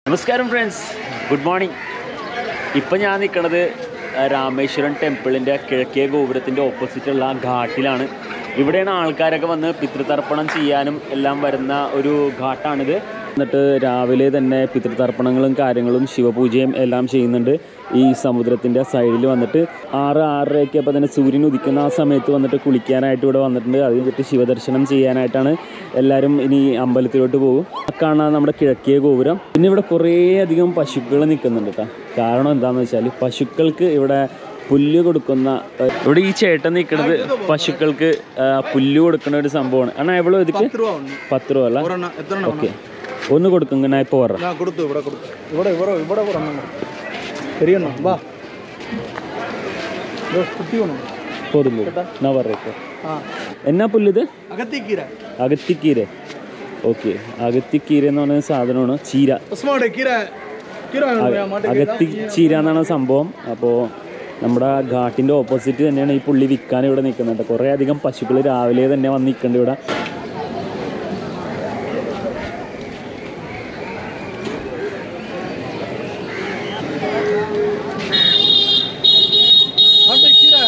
നമസ്കാരം friends good morning ഇപ്പം ഞാൻ നിൽക്കുന്നത് രാമേശ്വരം ടെമ്പിളിൻ്റെ കിഴക്കേ ഗോപുരത്തിൻ്റെ ഓപ്പോസിറ്റുള്ള ഘാട്ടിലാണ് ഇവിടെയാണ് ആൾക്കാരൊക്കെ വന്ന് പിതൃതർപ്പണം ചെയ്യാനും എല്ലാം വരുന്ന ഒരു ഘാട്ടാണിത് എന്നിട്ട് രാവിലെ തന്നെ പിതൃതർപ്പണങ്ങളും കാര്യങ്ങളും ശിവപൂജയും എല്ലാം ചെയ്യുന്നുണ്ട് ഈ സമുദ്രത്തിൻ്റെ സൈഡിൽ വന്നിട്ട് ആറ് ആറരയൊക്കെ അപ്പോൾ തന്നെ സൂര്യൻ ഉദിക്കുന്ന ആ സമയത്ത് വന്നിട്ട് കുളിക്കാനായിട്ട് ഇവിടെ വന്നിട്ടുണ്ട് അത് കഴിഞ്ഞിട്ട് ശിവദർശനം ചെയ്യാനായിട്ടാണ് എല്ലാവരും ഇനി അമ്പലത്തിലോട്ട് പോകും കാണാൻ നമ്മുടെ കിഴക്കേ ഗോപുരം പിന്നെ ഇവിടെ കുറേ അധികം പശുക്കൾ നിൽക്കുന്നുണ്ട് കേട്ടോ കാരണം എന്താണെന്ന് വെച്ചാൽ പശുക്കൾക്ക് ഇവിടെ പുല്ല് കൊടുക്കുന്ന ഏഹ്, ഇവിടെ ഈ ചേട്ടൻ നിൽക്കുന്നത് പശുക്കൾക്ക് ഏഹ്, പുല്ല് കൊടുക്കുന്ന ഒരു സംഭവമാണ് അണ്ണാ എவ்வளோ இதுக்கு பத்து ரூபா ஒன்று പത്ത് രൂപ അല്ല ஒரு அண்ணா எத்தனை அண்ணா ഓക്കെ ഒന്ന് കൊടുക്കുங்க ഞാൻ ഇപ്പോൾ വരാം நான் கொடுத்து இவ்வளோ கொடுத்து இவ்வளோ இவ்வளோ இவ்வளோ ஒரு அண்ணா பெரிய அண்ணா வா இதோ குட்டி ஒன்று പോതും പോതും ഞാൻ വരേക്കോ ஆ എന്നാ പുല്ലിത് அகத்திக்கீரை അകത്തിക്കീര ഓക്കെ അകത്തിക്കീര എന്ന് പറയുന്ന സാധനമാണ് ചീര உஸ்மாவுடைய கீரை கீரை வேணுமையா மாட்டுக்கு അകത്തി ചീര എന്നാണ് സംഭവം അപ്പോൾ നമ്മുടെ ഘാട്ടിൻ്റെ ഓപ്പോസിറ്റ് തന്നെയാണ് ഈ പുള്ളി വിൽക്കാൻ ഇവിടെ നിൽക്കുന്നുണ്ട് കുറേ അധികം പശുക്കൾ രാവിലെ തന്നെ വന്ന് നിൽക്കുന്നുണ്ട് ഇവിടെ மாட்டு கீரை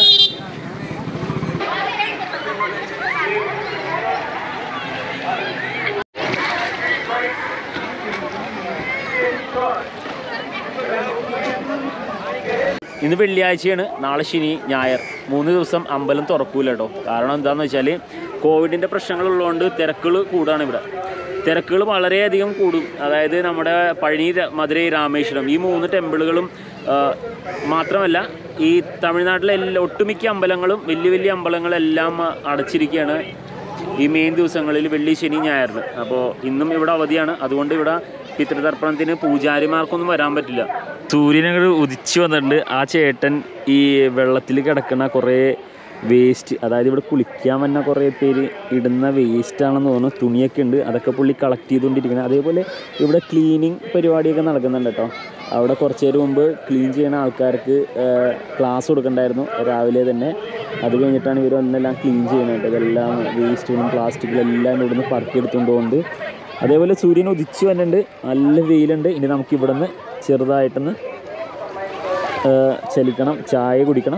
ഇന്ന് വെള്ളിയാഴ്ചയാണ് നാളെ ശനി ഞായർ മൂന്ന് ദിവസം അമ്പലം തുറക്കൂല കേട്ടോ കാരണം എന്താണെന്ന് വെച്ചാൽ കോവിഡിൻ്റെ പ്രശ്നങ്ങളുള്ളതുകൊണ്ട് തിരക്കുകൾ കൂടാണ് ഇവിടെ തിരക്കുകൾ വളരെയധികം കൂടും അതായത് നമ്മുടെ പഴനി ര- മധുരൈ രാമേശ്വരം ഈ മൂന്ന് ടെമ്പിളുകളും ആ, മാത്രമല്ല ഈ തമിഴ്നാട്ടിലെ എല്ലാ ഒട്ടുമിക്ക അമ്പലങ്ങളും വലിയ വലിയ അമ്പലങ്ങളെല്ലാം അടച്ചിരിക്കുകയാണ് ഈ മെയിൻ ദിവസങ്ങളിൽ വെള്ളി ശനി ഞായറിന് അപ്പോൾ ഇന്നും ഇവിടെ അവധിയാണ് അതുകൊണ്ട് ഇവിടെ പിതൃതർപ്പണത്തിന് പൂജാരിമാർക്കൊന്നും വരാൻ പറ്റില്ല സൂര്യനങ്ങൾ ഉദിച്ചു വന്നിട്ടുണ്ട് ആ ചേട്ടൻ ഈ വെള്ളത്തിൽ കിടക്കുന്ന കുറേ വേസ്റ്റ് അതായത് ഇവിടെ കുളിക്കാൻ വന്ന കുറേ പേര് ഇടുന്ന വേസ്റ്റ് ആണെന്ന് തോന്നുന്നു തുണിയൊക്കെ ഉണ്ട് അതൊക്കെ പുള്ളി കളക്ട് ചെയ്തുകൊണ്ടിരിക്കുന്നത് അതേപോലെ ഇവിടെ ക്ലീനിങ് പരിപാടിയൊക്കെ നടക്കുന്നുണ്ട് കേട്ടോ അവിടെ കുറച്ച് നേരം മുമ്പ് ക്ലീൻ ചെയ്യുന്ന ആൾക്കാർക്ക് ക്ലാസ് കൊടുക്കണ്ടായിരുന്നു രാവിലെ തന്നെ അത് കഴിഞ്ഞിട്ടാണ് ഇവർ ഒന്നെല്ലാം ക്ലീൻ ചെയ്യുന്നത് ഇതെല്ലാം വേസ്റ്റുകളും പ്ലാസ്റ്റിക്കുകളും എല്ലാം ഇവിടുന്ന് പറക്കി എടുത്തുകൊണ്ട് പോകുന്നുണ്ട് അതേപോലെ സൂര്യൻ ഉദിച്ചു വന്നിട്ടുണ്ട് നല്ല വെയിലുണ്ട് ഇനി നമുക്ക് ഇവിടുന്ന് ചെറുതായിട്ടൊന്ന് ആ, ചലിക്കണം ചായ കുടിക്കണം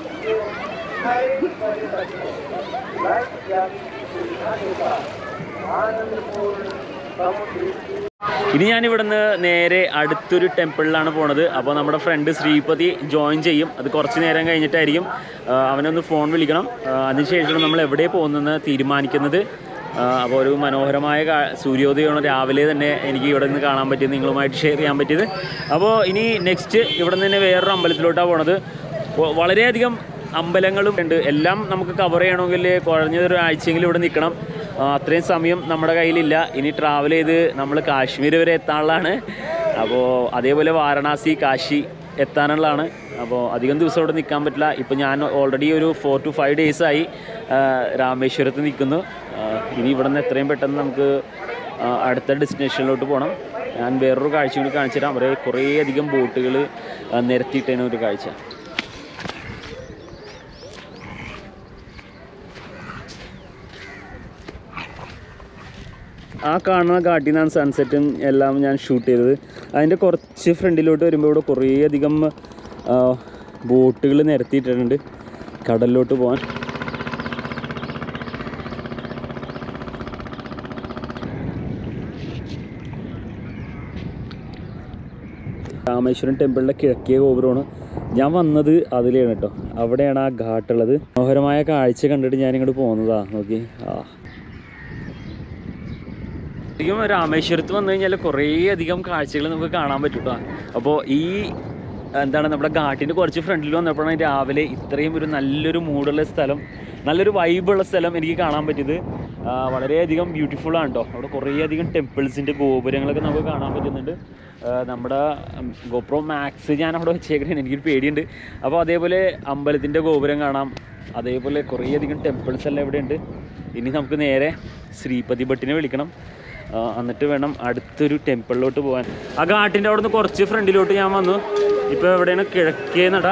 ഇനി ഞാൻ ഇവിടുന്ന് നേരെ അടുത്തൊരു ടെമ്പിളിലാണ് പോണത് അപ്പോൾ നമ്മുടെ ഫ്രണ്ട് ശ്രീപതി ജോയിൻ ചെയ്യും അത് കുറച്ച് നേരം കഴിഞ്ഞിട്ടായിരിക്കും ആ, അവനൊന്ന് ഫോൺ വിളിക്കണം ആ, അതിനുശേഷമാണ് നമ്മൾ എവിടെ പോകുന്നതെന്ന് തീരുമാനിക്കുന്നത് ആ, അപ്പോൾ ഒരു മനോഹരമായ കാ- സൂര്യോദയമാണ് രാവിലെ തന്നെ എനിക്ക് ഇവിടെ നിന്ന് കാണാൻ പറ്റിയത് നിങ്ങളുമായിട്ട് ഷെയർ ചെയ്യാൻ പറ്റിയത് അപ്പോൾ ഇനി നെക്സ്റ്റ് ഇവിടെ നിന്ന് തന്നെ വേറൊരു അമ്പലത്തിലോട്ടാണ് പോണത് വ- വളരെയധികം അമ്പലങ്ങളും ഉണ്ട് എല്ലാം നമുക്ക് കവർ ചെയ്യണമെങ്കിൽ കുറഞ്ഞതൊരു ആഴ്ചയെങ്കിലും ഇവിടെ നിൽക്കണം ആ, അത്രയും സമയം നമ്മുടെ കയ്യിലില്ല ഇനി ട്രാവൽ ചെയ്ത് നമ്മൾ കാശ്മീർ വരെ എത്താനുള്ളതാണ് അപ്പോൾ അതേപോലെ വാരണാസി കാശി എത്താനുള്ളതാണ് അപ്പോൾ അധികം ദിവസം ഇവിടെ നിൽക്കാൻ പറ്റില്ല ഇപ്പോൾ ഞാൻ ഓൾറെഡി ഒരു ഫോർ ടു ഫൈവ് ഡേയ്സായി രാമേശ്വരത്ത് നിൽക്കുന്നു ആ, ഇനി ഇവിടെ നിന്ന് എത്രയും പെട്ടെന്ന് നമുക്ക് ആ, അടുത്ത ഡെസ്റ്റിനേഷനിലോട്ട് പോകണം ഞാൻ വേറൊരു കാഴ്ച കൂടി കാണിച്ചു തരാം അവിടെ കുറേ അധികം ബോട്ടുകൾ നിരത്തിയിട്ടതിന് ഒരു കാഴ്ച ആ കാണുന്ന കാട്ടിൽ നിന്നാണ് സൺസെറ്റും എല്ലാം ഞാൻ ഷൂട്ട് ചെയ്തത് അതിൻ്റെ കുറച്ച് ഫ്രണ്ടിലോട്ട് വരുമ്പോൾ ഇവിടെ കുറേ അധികം ബോട്ടുകൾ നിരത്തിയിട്ടിട്ടുണ്ട് കടലിലോട്ട് പോകാൻ രാമേശ്വരം ടെമ്പിളിൻ്റെ കിഴക്കേ ഗോപുരമാണ് ഞാൻ വന്നത് അതിലാണ് കേട്ടോ അവിടെയാണ് ആ ഘാട്ടുള്ളത് മനോഹരമായ കാഴ്ച കണ്ടിട്ട് ഞാനിങ്ങോട്ട് പോകുന്നതാ നോക്കി ആ ശരിക്കും രാമേശ്വരത്ത് വന്നു കഴിഞ്ഞാൽ കുറേ അധികം കാഴ്ചകൾ നമുക്ക് കാണാൻ പറ്റും കേട്ടോ അപ്പോൾ ഈ എന്താണ് നമ്മുടെ ഘാട്ടിൻ്റെ കുറച്ച് ഫ്രണ്ടിൽ വന്നപ്പോഴാണ് രാവിലെ ഇത്രയും ഒരു നല്ലൊരു മൂടുള്ള സ്ഥലം നല്ലൊരു വൈബുള്ള സ്ഥലം എനിക്ക് കാണാൻ പറ്റിയത് ആ, വളരെയധികം ബ്യൂട്ടിഫുൾ ആണ് കേട്ടോ അവിടെ കുറേയധികം ടെമ്പിൾസിൻ്റെ ഗോപുരങ്ങളൊക്കെ നമുക്ക് കാണാൻ പറ്റുന്നുണ്ട് ആ, നമ്മുടെ ഗോപ്രോ മാക്സ് ഞാൻ അവിടെ വെച്ചേക്കണേ എനിക്കൊരു പേടിയുണ്ട് അപ്പോൾ അതേപോലെ അമ്പലത്തിൻ്റെ ഗോപുരം കാണാം അതേപോലെ കുറേയധികം ടെമ്പിൾസ് എല്ലാം ഇവിടെ ഉണ്ട് ഇനി നമുക്ക് നേരെ ശ്രീപതി ഭട്ടിനെ വിളിക്കണം ആ, എന്നിട്ട് വേണം അടുത്തൊരു ടെമ്പിളിലോട്ട് പോകാൻ ആ ഘാട്ടിൻ്റെ അവിടെ നിന്ന് കുറച്ച് ഫ്രണ്ടിലോട്ട് ഞാൻ വന്നു ഇപ്പോൾ എവിടെയാണ് കിഴക്കേ നട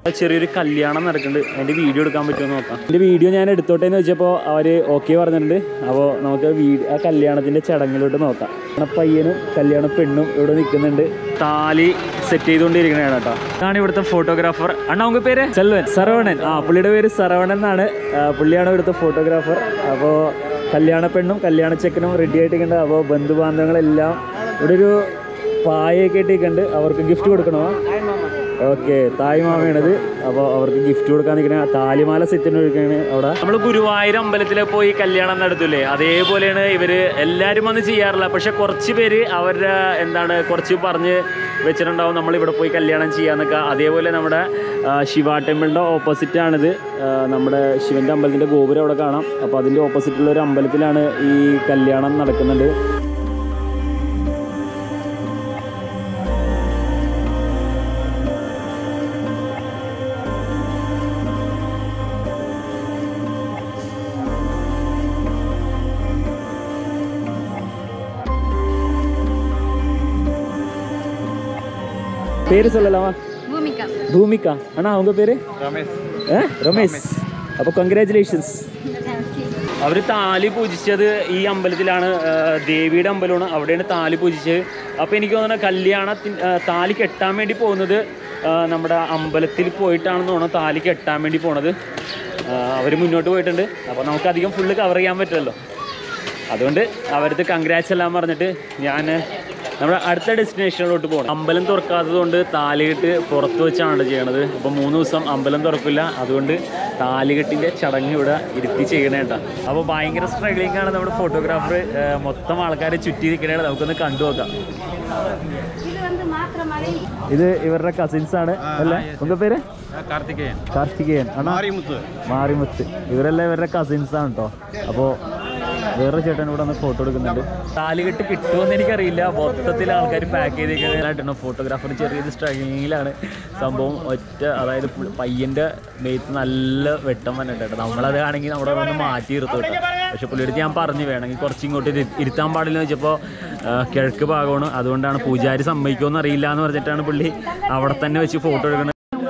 ചെറിയൊരു കല്യാണം നടക്കുന്നുണ്ട് അതിന്റെ വീഡിയോ എടുക്കാൻ പറ്റുമോ എന്ന് നോക്കാം എന്റെ വീഡിയോ ഞാൻ എടുത്തോട്ടെ എന്ന് വെച്ചപ്പോൾ അവര് ഓക്കെ പറഞ്ഞിട്ടുണ്ട് അപ്പോൾ നമുക്ക് വീഡിയോ ആ കല്യാണത്തിന്റെ ചടങ്ങിലോട്ട് നോക്കാം ആ പയ്യനും കല്യാണ പെണ്ണും ഇവിടെ നിൽക്കുന്നുണ്ട് താലി സെറ്റ് ചെയ്തുകൊണ്ടിരിക്കണതാണ് കേട്ടോ ഇതാണ് ഇവിടുത്തെ ഫോട്ടോഗ്രാഫർ അണ്ണ നമുക്ക് പേര് സെൽവൻ സർവണൻ ആ പുള്ളിയുടെ പേര് സർവണൻ എന്നാണ് ആ, പുള്ളിയാണ് ഇവിടുത്തെ ഫോട്ടോഗ്രാഫർ അപ്പോൾ കല്യാണ പെണ്ണും കല്യാണ ചെക്കനും റെഡി ആയിട്ടുണ്ട് അപ്പോൾ ബന്ധുബാന്ധവങ്ങളെല്ലാം ഇവിടെ ഒരു പായൊക്കെ ഇട്ടിട്ടുണ്ട് അവർക്ക് ഗിഫ്റ്റ് കൊടുക്കണോ ഓക്കെ തായ് മാമയാണിത് അപ്പോൾ അവർക്ക് ഗിഫ്റ്റ് കൊടുക്കാൻ നിൽക്കണ താലിമാല സെറ്റിന് ഒഴുക്കാണ് അവിടെ നമ്മൾ ഗുരുവായൂർ അമ്പലത്തിൽ പോയി കല്യാണം നടത്തൂലേ അതേപോലെയാണ് ഇവര് എല്ലാവരും വന്ന് ചെയ്യാറില്ല പക്ഷെ കുറച്ച് പേര് അവരുടെ എന്താണ് കുറച്ച് പറഞ്ഞ് വെച്ചിട്ടുണ്ടാവും നമ്മൾ ഇവിടെ പോയി കല്യാണം ചെയ്യാന്നൊക്കെ അതേപോലെ നമ്മുടെ ആ, ശിവ ടെമ്പിളിൻ്റെ ഓപ്പോസിറ്റാണിത് ആ, നമ്മുടെ ശിവൻ്റെ അമ്പലത്തിൻ്റെ ഗോപുരം അവിടെ കാണാം അപ്പോൾ അതിൻ്റെ ഓപ്പോസിറ്റുള്ള ഒരു അമ്പലത്തിലാണ് ഈ കല്യാണം നടക്കുന്നുണ്ട് பேரு சொல்லலாமா பூமிகா பூமிகா அண்ணா உங்க பேரு ഏ? രമേശ് അപ്പൊ കൺഗ്രാറ്റുലേഷൻസ് അവർ താലി പൂജിച്ചത് ഈ അമ്പലത്തിലാണ് ആ, ദേവിയുടെ അമ്പലമാണ് അവിടെയാണ് താലി പൂജിച്ചത് അപ്പോൾ എനിക്ക് തോന്നുന്നത് കല്യാണത്തിന് ആ, താലി കെട്ടാൻ വേണ്ടി പോകുന്നത് ആ, നമ്മുടെ അമ്പലത്തിൽ പോയിട്ടാണെന്ന് തോന്നുന്നു താലി കെട്ടാൻ വേണ്ടി പോണത് അവർ മുന്നോട്ട് പോയിട്ടുണ്ട് അപ്പോൾ നമുക്ക് അധികം ഫുള്ള് കവർ ചെയ്യാൻ പറ്റുമല്ലോ അതുകൊണ്ട് അവരത് കൺഗ്രാറ്റ്സ് എല്ലാം പറഞ്ഞിട്ട് ഞാൻ നമ്മുടെ അടുത്ത ഡെസ്റ്റിനേഷനിലോട്ട് പോകണം അമ്പലം തുറക്കാത്തത് കൊണ്ട് താലികെട്ട് പുറത്ത് വെച്ചാണ് ചെയ്യണത് അപ്പോൾ മൂന്ന് ദിവസം അമ്പലം തുറക്കില്ല അതുകൊണ്ട് താലികെട്ടിൻ്റെ ചടങ്ങ് ഇവിടെ ഇരുത്തി ചെയ്യണേട്ടാ അപ്പോൾ ഭയങ്കര സ്ട്രഗ്ലിംഗ് ആണ് നമ്മുടെ ഫോട്ടോഗ്രാഫർ മൊത്തം ആൾക്കാരെ ചുറ്റി നിൽക്കണേ നമുക്കൊന്ന് കണ്ടു നോക്കാം இது வந்து மாத்திரமலை ഇത് ഇവരുടെ കസിൻസ് ആണ് അല്ലേ ഉங்க പേര് കാർത്തികേയൻ കാർത്തികേയൻ ആണോ മാറിമുത്ത് മാറിമുത്ത് ഇവരെല്ലാം ഇവരുടെ കസിൻസ് ആണ് കേട്ടോ അപ്പോൾ വേറെ ചേട്ടൻ ഇവിടെ വന്ന് ഫോട്ടോ എടുക്കുന്നുണ്ട് താലികെട്ട് കിട്ടുമെന്ന് എനിക്കറിയില്ല മൊത്തത്തിൽ ആൾക്കാർ പാക്ക് ചെയ്തേക്കുന്നതായിട്ടാണ് ഫോട്ടോഗ്രാഫർ ചെറിയൊരു സ്ട്രഗിങ്ങിലാണ് സംഭവം ഒറ്റ അതായത് പുള്ളി- പയ്യൻ്റെ മേത്ത് നല്ല വെട്ടം വന്നിട്ടുണ്ട് നമ്മളത് ആണെങ്കിൽ നമ്മുടെ ഒന്ന് മാറ്റി നിർത്തും കേട്ടോ പക്ഷെ പുള്ളിയെടുത്ത് ഞാൻ പറഞ്ഞു വേണമെങ്കിൽ കുറച്ച് ഇങ്ങോട്ട് ഇരു- ഇരുത്താൻ പാടില്ല എന്ന് വെച്ചപ്പോൾ കിഴക്ക് ഭാഗമാണ് അതുകൊണ്ടാണ് പൂജാരി സമ്മതിക്കുമെന്ന് അറിയില്ല എന്ന് പറഞ്ഞിട്ടാണ് പുള്ളി അവിടെ തന്നെ വെച്ച് ഫോട്ടോ എടുക്കുന്നത്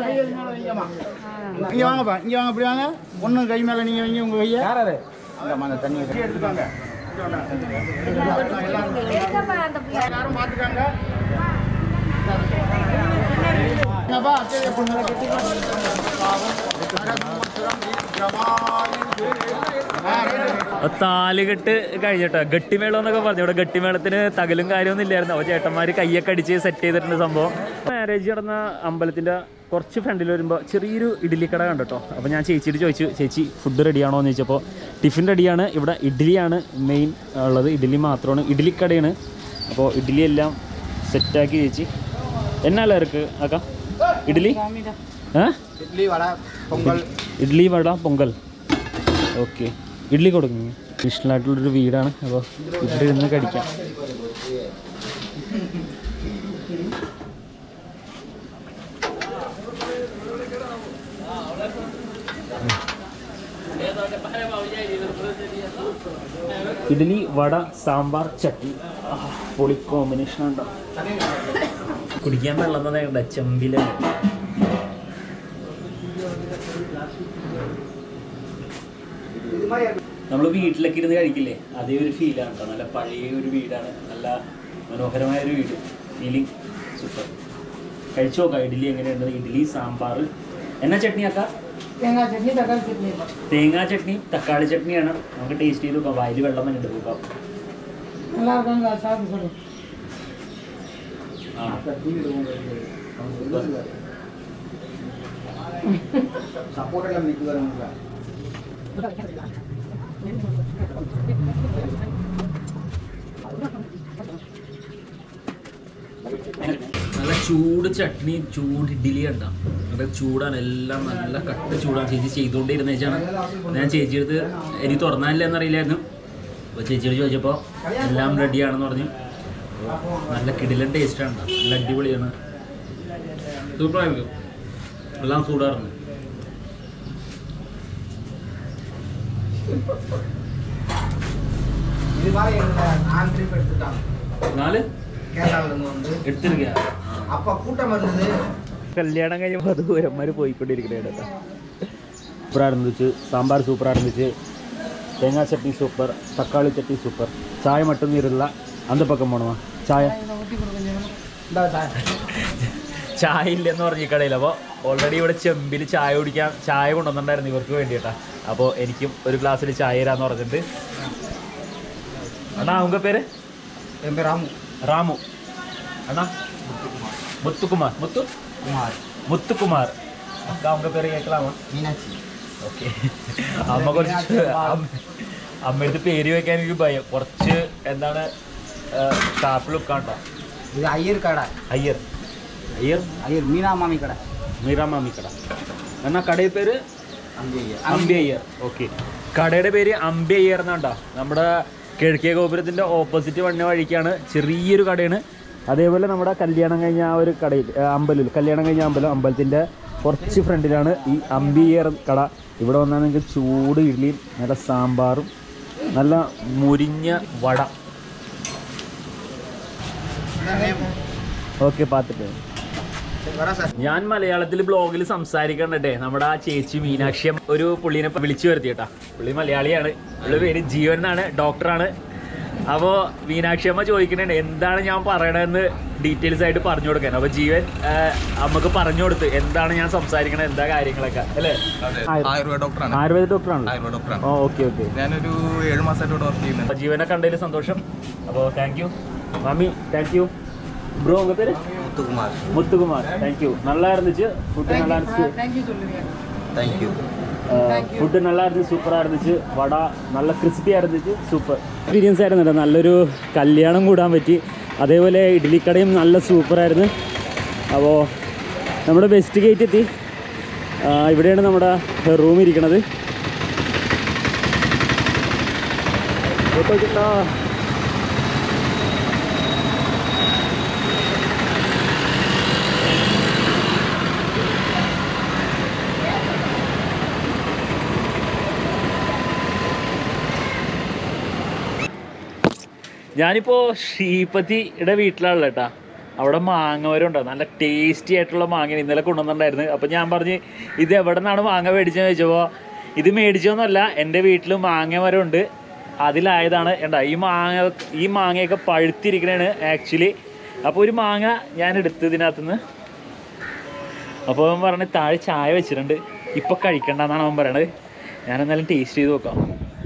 இங்க வாங்கப்பா இங்க வாங்க இப்படி வாங்க ஒண்ணு கை மேல நீங்க வைங்க உங்க கையை யார் அது இந்தம்மா அந்த தண்ணி எடுத்துக்காங்க யாரும் பாத்துக்காங்க என்னப்பா அத்தைய பொண்ணுல கட்டிக்கலாம் താലികെട്ട് കഴിഞ്ഞിട്ടോ ഗട്ടിമേളം എന്നൊക്കെ പറഞ്ഞു ഇവിടെ ഗട്ടിമേളത്തിന് തകലും കാര്യമൊന്നും ഇല്ലായിരുന്നു അപ്പോൾ ചേട്ടന്മാർ കയ്യൊക്കെ അടിച്ച് സെറ്റ് ചെയ്തിട്ടുണ്ട് സംഭവം മാരേജ് നടന്ന അമ്പലത്തിൻ്റെ കുറച്ച് ഫ്രണ്ടിൽ വരുമ്പോൾ ചെറിയൊരു ഇഡ്ഡലിക്കട കണ്ടോ അപ്പോൾ ഞാൻ ചേച്ചിയോട് ചോദിച്ചു ചേച്ചി ഫുഡ് റെഡിയാണോ എന്ന് ചോദിച്ചപ്പോൾ ടിഫിൻ റെഡിയാണ് ഇവിടെ ഇഡ്ഡലിയാണ് മെയിൻ ഉള്ളത് ഇഡ്ഡലി മാത്രമാണ് ഇഡ്ഡലിക്കടയാണ് അപ്പോൾ ഇഡ്ഡലി എല്ലാം സെറ്റാക്കി ചേച്ചി എന്നാലോ ഇருக்கு ആക്ക ഇഡ്ഡലി ഏ இட்லி வடை பொங்கல் ഇഡ്ഡലി വട പൊങ്കൽ ഓക്കെ ഇഡ്ഡലി കൊടുക്കുന്നു ട്രഡീഷണലായിട്ടുള്ളൊരു വീടാണ് അപ്പോൾ ഇവിടെ ഇരുന്ന് കടിക്കാം ഇഡ്ഡലി വട സാമ്പാർ ചട്നി ആ, പൊളി കോമ്പിനേഷൻ ഉണ്ടോ കുടിക്കാൻ വെള്ളം തന്നെ ചെമ്പിലാണ് നമ്മൾ വീട്ടിലൊക്കെ ഇരുന്ന് കഴിക്കില്ലേ അതേ ഒരു ഫീലാണ് കേട്ടോ നല്ല പഴയ ഒരു വീടാണ് നല്ല മനോഹരമായ ഒരു വീട് ഫീലിംഗ് സൂപ്പർ കഴിച്ചു നോക്കാം ഇഡ്ഡലി എങ്ങനെയുണ്ട് ഇഡ്ഡലി സാമ്പാർ എന്നാ ചട്നി ആക്കാം தேங்காய் சட்னி தக்காளி சட்னி തേങ്ങാ ചട്നി തക്കാളി ചട്നിയാണ് നമുക്ക് ടേസ്റ്റ് ചെയ്ത് നോക്കാം വയല് വെള്ളം തന്നെ നോക്കാം நல்லா இருக்காங்க சாப்பிட்டு சொல்லு ആ சப்போர்ட்டெல்லாம் நிற்க வரவங்க നല്ല ചൂട് ചട്നി ചൂട് ഇഡ്ഡലി കണ്ട നല്ല ചൂടാണ് എല്ലാം നല്ല കട്ട ചൂടാണ് ചേച്ചി ചെയ്തുകൊണ്ടിരുന്ന ചേച്ചിയാണ് ഞാൻ ചേച്ചിയെടുത്ത് എനിക്ക് തുറന്നാനില്ല എന്നറിയില്ലായിരുന്നു അപ്പോൾ ചേച്ചിയോട് ചോദിച്ചപ്പോൾ എല്ലാം റെഡിയാണെന്ന് പറഞ്ഞു നല്ല കിടിലൻ ടേസ്റ്റാണ് നല്ല അടിപൊളിയാണ് സൂപ്പറായിരിക്കും എല്ലാം ചൂടാറുണ്ട് இது மாதிரி எங்களை நான் ட்ரிப் எடுத்துட்டாங்க നാല് கேரளாவிலேருந்து வந்து എടുത്തിരിക്കുക அப்போ கூட்டம் இருந்தது കല്യാണം കഴിഞ്ഞപ്പോൾ അത് പൂരന്മാർ പോയിക്കൊണ്ടിരിക്കണേ കേട്ടോ സൂപ്പറാ இருந்துச்சு சாம்பார் சூப்பராக இருந்துச்சு தேங்காய் சட்னி சூப்பர் தக்காளி சட்னி சூப்பர் சாய் மட்டும் இருல அந்த பக்கம் போகணுமா ചായ ചായ ഇല്ലെന്ന് പറഞ്ഞ ഈ കടയിൽ അപ്പോൾ ഓൾറെഡി ഇവിടെ ചെമ്പിൽ ചായ കുടിക്കാൻ ചായ കൊണ്ടുവന്നിട്ടുണ്ടായിരുന്നു ഇവർക്ക് വേണ്ടിയിട്ടാ അപ്പോൾ എനിക്കും ഒരു ഗ്ലാസ്സിൽ ചായ തരാന്ന് പറഞ്ഞിട്ട് അണ്ണാ ഉങ്ക പേര് என் பேர் ராமு റാമു അണ്ണാ മുത്തുകുമാർ മുത്തു குமார் മുത്തുകുമാർ അക്ക ഉങ്ക പേര് കേൾക്കലാമോ மீனாட்சி ഓക്കെ അമ്മ കുറച്ച് അമ്മ- അമ്മയുടെ പേര് വെക്കാൻ എനിക്ക് ഭയം കുറച്ച് എന്താണ് ഷാപ്പ് ലുക്കാണ്ടോ இது ஐயர் கடை അയ്യർ അയ്യർ ஐயர் மீனா மாமி கடை മീറാമാമി കട എന്നാ കടയുടെ പേര് அங்கே ஐயர் അമ്പി അയ്യർ ഓക്കെ കടയുടെ പേര് അമ്പി അയ്യർ എന്നാണ്ടാ നമ്മുടെ കിഴക്കേ ഗോപുരത്തിന്റെ ഓപ്പോസിറ്റ് വണ്ണ വഴിക്കാണ് ചെറിയൊരു കടയാണ് അതേപോലെ നമ്മുടെ കല്യാണം കഴിഞ്ഞ ആ ഒരു കടയിൽ ആ, അമ്പലം കല്യാണം കഴിഞ്ഞ അമ്പലം അമ്പലത്തിന്റെ കുറച്ച് ഫ്രണ്ടിലാണ് ഈ അമ്പി അയ്യർ കട ഇവിടെ വന്നാൽ നിങ്ങൾക്ക് ചൂട് ഇഡ്ഡലിയും നല്ല സാമ്പാറും നല്ല മുരിഞ്ഞ വട ഓക്കെ പാത്തിട്ട് வரேன் சார் ഞാൻ മലയാളത്തിൽ ബ്ലോഗിൽ സംസാരിക്കണ്ടേ നമ്മുടെ ആ ചേച്ചി മീനാക്ഷിയം ഒരു പുള്ളീനെ ഇപ്പൊ വിളിച്ചു വരുത്തിയിട്ടാ പുള്ളി മലയാളിയാണ് പുള്ളി പേര് ജീവൻ എന്നാണ് ഡോക്ടറാണ് അപ്പോൾ മീനാക്ഷിയമ്മ ചോദിക്കുന്നുണ്ട് എന്താണ് ഞാൻ പറയണതെന്ന് ഡീറ്റെയിൽസ് ആയിട്ട് പറഞ്ഞു കൊടുക്കാൻ അപ്പോൾ ജീവൻ ആ, അമ്മക്ക് പറഞ്ഞു കൊടുത്ത് എന്താണ് ഞാൻ സംസാരിക്കണത് എന്താ കാര്യങ്ങളൊക്കെ അല്ലേ ആയുർവേദ ഡോക്ടറാണ് ആയുർവേദ ഡോക്ടറാണ് ആയുർവേദ ഡോക്ടറാണ് ഓ ഓക്കെ ഓക്കെ ഞാനൊരു ഏഴ് മാസമായിട്ട് ഇവിടെ വർക്ക് ചെയ്യുന്നുണ്ട് അപ്പോൾ ജീവനെ കണ്ടതിൽ സന്തോഷം അപ്പോൾ താങ്ക് യു മാമി താങ്ക് യു ப்ரோ உங்கள் பேர் முத்துக்குமார் முத்துக்குமார் தேங்க்யூ நல்லா இருந்துச்சு ஃபுட்டு நல்லா இருந்துச்சு தேங்க்யூ ഫുഡ് நல்லா இருந்துச்சு സൂപ്പറാக இருந்துச்சு വട നല്ല ക്രിസ്പിயாக இருந்துச்சு സൂപ്പർ എക്സ്പീരിയൻസ് ആയിരുന്നു കേട്ടോ നല്ലൊരു കല്യാണം കൂടാൻ പറ്റി അതേപോലെ ഇഡ്ഡലിക്കടയും നല്ല സൂപ്പറായിരുന്നു അപ്പോൾ നമ്മുടെ വെസ്റ്റ് ഗേറ്റ് എത്തി ആ, ഇവിടെയാണ് നമ്മുടെ റൂം ഇരിക്കണത് ഫോട്ടോ കിട്ടാ ഞാനിപ്പോൾ ശ്രീപതിയുടെ വീട്ടിലാണല്ലോ കേട്ടാ അവിടെ മാങ്ങ മരം ഉണ്ടോ നല്ല ടേസ്റ്റി ആയിട്ടുള്ള മാങ്ങ ഇന്നലെ കൊണ്ടുവന്നിട്ടുണ്ടായിരുന്നു അപ്പോൾ ഞാൻ പറഞ്ഞ് ഇത് എവിടെ നിന്നാണ് മാങ്ങ മേടിച്ചതെന്ന് ചോദിച്ചപ്പോൾ ഇത് മേടിച്ചതൊന്നുമല്ല എൻ്റെ വീട്ടിൽ മാങ്ങ മരം ഉണ്ട് അതിലായതാണ് എന്താ ഈ മാങ്ങ ഈ മാങ്ങയൊക്കെ പഴുത്തിരിക്കണതാണ് ആക്ച്വലി അപ്പോൾ ഒരു മാങ്ങ ഞാൻ എടുത്ത് ഇതിനകത്തുനിന്ന് അപ്പോൾ അവൻ പറഞ്ഞ് താഴെ ചായ വെച്ചിട്ടുണ്ട് ഇപ്പോൾ കഴിക്കണ്ടെന്നാണ് അവൻ പറയണത് ഞാനെന്നാലും ടേസ്റ്റ് ചെയ്ത് നോക്കാം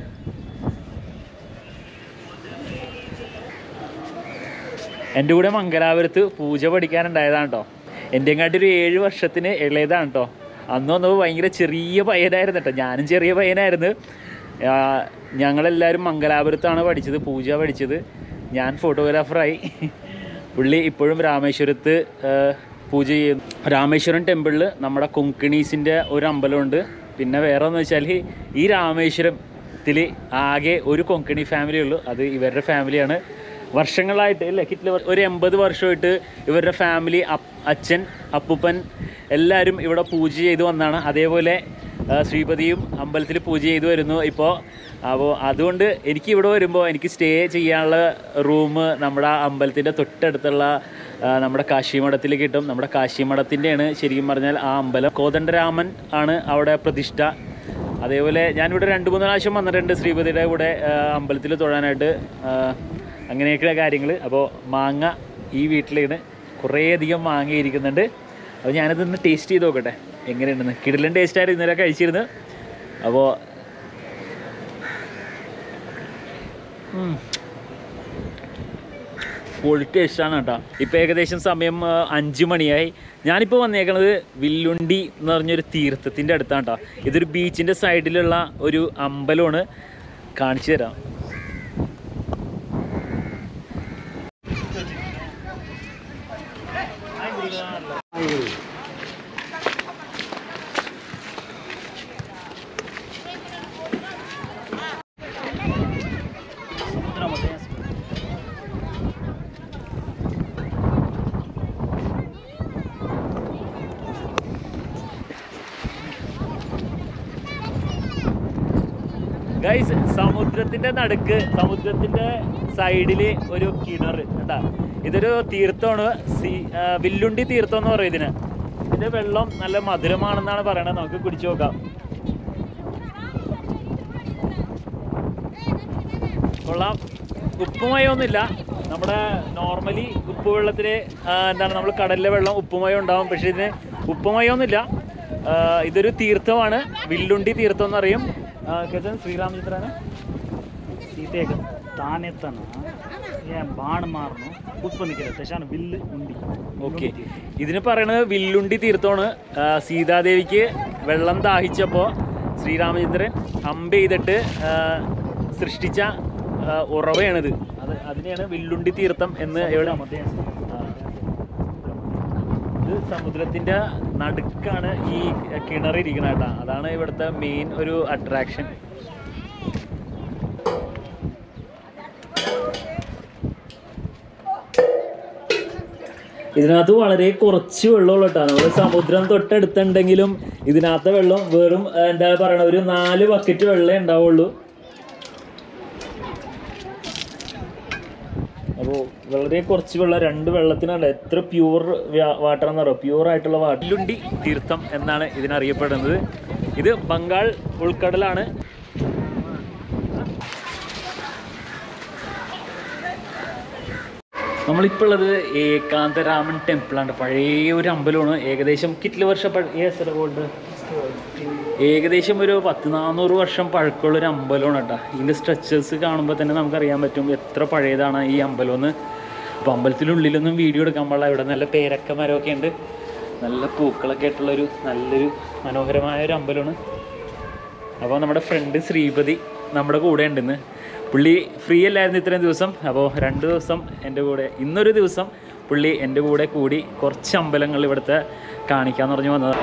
എൻ്റെ കൂടെ മംഗലാപുരത്ത് പൂജ പഠിക്കാനുണ്ടായതാണ് കേട്ടോ എൻ്റെയും കാട്ടി ഒരു ഏഴ് വർഷത്തിന് ഇളയതാണ് കേട്ടോ അന്ന് വന്നപ്പോൾ ഭയങ്കര ചെറിയ പയ്യനായിരുന്നു കേട്ടോ ഞാനും ചെറിയ പയ്യനായിരുന്നു ആ, ഞങ്ങളെല്ലാവരും മംഗലാപുരത്താണ് പഠിച്ചത് പൂജ പഠിച്ചത് ഞാൻ ഫോട്ടോഗ്രാഫറായി പുള്ളി ഇപ്പോഴും രാമേശ്വരത്ത് ആ, പൂജ ചെയ്യുന്നു രാമേശ്വരം ടെമ്പിളിൽ നമ്മുടെ കൊങ്കിണീസിൻ്റെ ഒരു അമ്പലമുണ്ട് പിന്നെ വേറെ എന്ന് വെച്ചാൽ ഈ രാമേശ്വരത്തിൽ ആകെ ഒരു കൊങ്കണി ഫാമിലി ഉള്ളൂ അത് ഇവരുടെ ഫാമിലിയാണ് വർഷങ്ങളായിട്ട് അല്ലേ കിറ്റിൽ ഒരു എൺപത് വർഷമായിട്ട് ഇവരുടെ ഫാമിലി അച്ഛൻ അപ്പൂപ്പൻ എല്ലാവരും ഇവിടെ പൂജ ചെയ്തു വന്നാണ് അതേപോലെ ആ, ശ്രീപതിയും അമ്പലത്തിൽ പൂജ ചെയ്തു വരുന്നു ഇപ്പോൾ അപ്പോൾ അതുകൊണ്ട് എനിക്ക് ഇവിടെ വരുമ്പോൾ എനിക്ക് സ്റ്റേ ചെയ്യാനുള്ള റൂം നമ്മുടെ അമ്പലത്തിൻ്റെ തൊട്ടടുത്തുള്ള ആ, നമ്മുടെ കാശിമഠത്തിൽ കിട്ടും നമ്മുടെ കാശിമഠത്തിൻ്റെയാണ് ശരിക്കും പറഞ്ഞാൽ ആ അമ്പലം കോദണ്ഡരാമൻ ആണ് അവിടെ പ്രതിഷ്ഠ അതേപോലെ ഞാനിവിടെ രണ്ട് മൂന്ന് പ്രാവശ്യം വന്നിട്ടുണ്ട് ശ്രീപതിയുടെ കൂടെ അമ്പലത്തിൽ തൊഴാനായിട്ട് ആ, അങ്ങനെയൊക്കെയുള്ള കാര്യങ്ങൾ അപ്പോൾ മാങ്ങ ഈ വീട്ടിലാണ് കുറേയധികം മാങ്ങ ഇരിക്കുന്നുണ്ട് അപ്പോൾ ഞാനിതൊന്ന് ടേസ്റ്റ് ചെയ്ത് നോക്കട്ടെ എങ്ങനെയുണ്ടെന്ന് കിടിലൻ ടേസ്റ്റായിരുന്നു ഇന്നലെ കഴിച്ചിരുന്നു അപ്പോൾ പൊളി ടേസ്റ്റാണ് കേട്ടോ ഇപ്പോൾ ഏകദേശം സമയം ആ, അഞ്ച് മണിയായി ഞാനിപ്പോൾ വന്നേക്കണത് വില്ലുണ്ടി എന്ന് പറഞ്ഞൊരു തീർത്ഥത്തിൻ്റെ അടുത്താണ് കേട്ടോ ഇതൊരു ബീച്ചിൻ്റെ സൈഡിലുള്ള ഒരു അമ്പലമാണ് കാണിച്ചു തരാം ഗൈസ് സമുദ്രത്തിന്റെ നടുക്ക് സമുദ്രത്തിന്റെ സൈഡില് ഒരു കിണർ കേട്ടാ ഇതൊരു തീർത്ഥമാണ് സി ആ, വില്ലുണ്ടി തീർത്ഥം എന്ന് പറയും ഇതിന് ഇതിന്റെ വെള്ളം നല്ല മധുരമാണെന്നാണ് പറയണത് നമുക്ക് കുടിച്ചു നോക്കാം കൊള്ളാം ഉപ്പുമയൊന്നുമില്ല നമ്മുടെ നോർമലി ഉപ്പ് വെള്ളത്തിൽ എന്താണ് നമ്മൾ കടലിലെ വെള്ളം ഉപ്പുമയം ഉണ്ടാവും പക്ഷേ ഇതിന് ഉപ്പുമയമൊന്നുമില്ല ആ, ഇതൊരു തീർത്ഥമാണ് വില്ലുണ്ടി തീർത്ഥം എന്നറിയും കേട്ടൻ ശ്രീരാമചന്ദ്രന് ಸೀತೆಗೆ ತಾನೆತ್ತನ ಏ ಬಾಣ್ ಮಾರ್ನು ಉತ್ಪನ್ನಕ್ಕಿಲ್ಲ ತಶಾನ ಬಿಲ್ಲು ಉಂಡಿ ഓക്കെ ഇതിന് പറയണത് വില്ലുണ്ടി തീർത്ഥമാണ് ആ, സീതാദേവിക്ക് വെള്ളം ദാഹിച്ചപ്പോൾ ശ്രീരാമചന്ദ്രൻ അമ്പ ചെയ്തിട്ട് ആ, സൃഷ്ടിച്ച ആ, ഉറവയാണിത് അത് അതിനെയാണ് വില്ലുണ്ടി തീർത്ഥം എന്ന് എവിടെ ಮಧ್ಯೆ ആ. ഇത് സമുദ്രത്തിന്റെ നടുക്കാണ് ഈ കിണർ ഇരിക്കണ കേട്ടാ അതാണ് ഇവിടുത്തെ മെയിൻ ഒരു അട്രാക്ഷൻ ഇതിനകത്ത് വളരെ കുറച്ച് വെള്ളമുള്ള കേട്ടോ നമ്മുടെ സമുദ്രം തൊട്ടടുത്തുണ്ടെങ്കിലും ഇതിനകത്തെ വെള്ളം വെറും ആ, എന്താ പറയണ ഒരു നാല് ബക്കറ്റ് വെള്ളമേ ഉണ്ടാവുള്ളൂ അപ്പോൾ വളരെ കുറച്ച് വെള്ളം രണ്ട് വെള്ളത്തിനല്ല എത്ര പ്യൂർ വാട്ടർ എന്ന് പറയുക പ്യൂർ ആയിട്ടുള്ള വാട്ടർ ലുണ്ടി തീർത്ഥം എന്നാണ് ഇതിനറിയപ്പെടുന്നത് ഇത് ബംഗാൾ ഉൾക്കടലാണ് നമ്മളിപ്പോൾ ഉള്ളത് ഏകാന്തരാമൻ ടെമ്പിളാണ് പഴയ ഒരു അമ്പലമാണ് ഏകദേശം കിറ്റില് വർഷം പഴയ ഏകദേശം ഒരു പത്ത് നാനൂറ് വർഷം പഴക്കമുള്ള ഒരു അമ്പലമാണ് കേട്ടോ ഇതിൻ്റെ സ്ട്രക്ചേഴ്സ് കാണുമ്പോൾ തന്നെ നമുക്കറിയാൻ പറ്റും എത്ര പഴയതാണ് ഈ അമ്പലം എന്ന് അപ്പോൾ അമ്പലത്തിനുള്ളിലൊന്നും വീഡിയോ എടുക്കാൻ പാടില്ല ഇവിടെ നല്ല പേരക്ക മരമൊക്കെ ഉണ്ട് നല്ല പൂക്കളൊക്കെ ആയിട്ടുള്ളൊരു നല്ലൊരു മനോഹരമായ ഒരു അമ്പലമാണ് അപ്പോൾ നമ്മുടെ ഫ്രണ്ട് ശ്രീപതി നമ്മുടെ കൂടെ ഉണ്ടെന്ന് പുള്ളി ഫ്രീ അല്ലായിരുന്നു ഇത്രയും ദിവസം അപ്പോൾ രണ്ട് ദിവസം എൻ്റെ കൂടെ ഇന്നൊരു ദിവസം പുള്ളി എൻ്റെ കൂടെ കൂടി കുറച്ച് അമ്പലങ്ങൾ ഇവിടുത്തെ കാണിക്കാന്ന് പറഞ്ഞു വന്നതാണ്